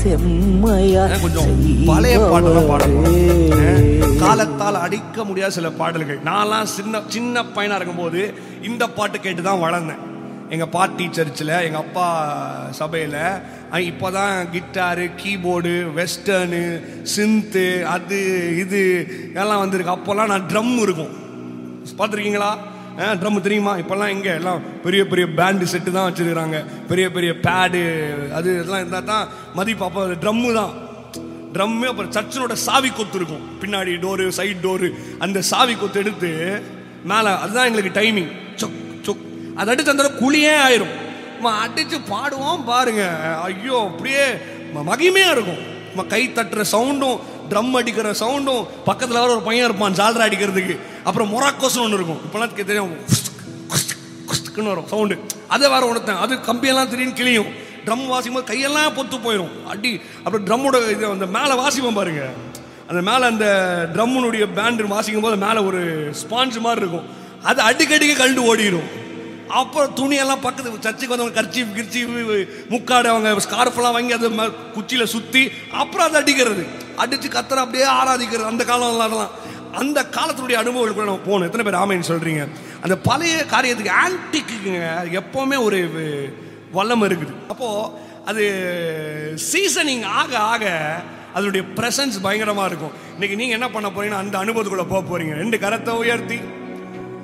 செம்மையா கொஞ்சம் பழைய பாட்டெல்லாம் பாடணும் செய்பவரே. காலத்தால் அடிக்க முடியாத சில பாடல்கள் நான்லாம் சின்ன சின்ன பையனா இருக்கும்போது இந்த பாட்டு கேட்டு தான் வளர்ந்தேன் எங்க பாட்டி சர்ச்சில் எங்க அப்பா சபையில் இப்போதான் கிட்டாரு கீபோர்டு வெஸ்டர்னு சிந்து அது இது எல்லாம் வந்திருக்கு அப்போல்லாம் நான் ட்ரம் இருக்கும் பார்த்துருக்கீங்களா ட்ரம் தெரியுமா இப்போல்லாம் எங்கே எல்லாம் பெரிய பெரிய பேண்டு செட்டு தான் வச்சுருக்கிறாங்க பெரிய பெரிய பேடு அது இதெல்லாம் இருந்தால் தான் மதிப்பு அப்போ ட்ரம்மு தான் ட்ரம்மு அப்புறம் சர்ச்சினோட சாவி கொத்து இருக்கும் பின்னாடி டோரு சைடு டோரு அந்த சாவி கொத்து எடுத்து மேலே அதுதான் எங்களுக்கு டைமிங் சொக் சொக் அதை அடிச்சு அந்த இடத்துல குழியே ஆயிரும் நம்ம அடிச்சு பாடுவோம் பாருங்க ஐயோ அப்படியே ம- மகிமையா இருக்கும் நம்ம கை தட்டுற சவுண்டும் ட்ரம் அடிக்கிற சவுண்டும் பக்கத்தில் வர ஒரு பையன் இருப்பான் ஜால்ரா அடிக்கிறதுக்கு அப்புறம் மொராக்கோஸ்னு ஒன்று இருக்கும் இப்போலாம் தெரியும் குஸ்க், குஸ்க், குஸ்க்னு வரும் சவுண்டு அதை வேற உணர்த்தேன் அது கம்பியெல்லாம் திடீர்னு கிளியும் ட்ரம் வாசிக்கும் போது கையெல்லாம் பொத்து போயிடும் அடி அப்புறம் ட்ரம்மோட இது அந்த மேலே வாசிப்போம் பாருங்க அந்த மேலே அந்த ட்ரம்முனுடைய பேண்டு வாசிக்கும் போது மேலே ஒரு ஸ்பாஞ்ச் மாதிரி இருக்கும் அது அடிக்கடிக்கு கழண்டு ஓடிடும் அப்புறம் துணியெல்லாம் பக்கத்து சர்ச்சுக்கு வந்தவங்க கர்ச்சி கிர்ச்சி முக்காடு அவங்க ஸ்கார்ஃபெல்லாம் வாங்கி அதை ம- குச்சியில சுற்றி அப்புறம் அதை அடிக்கிறது அடித்து கத்துற அப்படியே ஆராதிக்கிறது அந்த காலம் அதெல்லாம் அந்த காலத்தினுடைய அனுபவங்களுக்குள்ள நம்ம போகணும் எத்தனை பேர் ஆமைன்னு சொல்றீங்க அந்த பழைய காரியத்துக்கு ஆன்டிக்குங்க எப்பவுமே ஒரு வல்லம் இருக்குது அப்போ அது சீசனிங் ஆக ஆக அதனுடைய பிரசன்ஸ் பயங்கரமா இருக்கும் இன்னைக்கு நீங்க என்ன பண்ண போறீங்கன்னா அந்த அனுபவத்துக்குள்ள போக போறீங்க ரெண்டு கரத்தை உயர்த்தி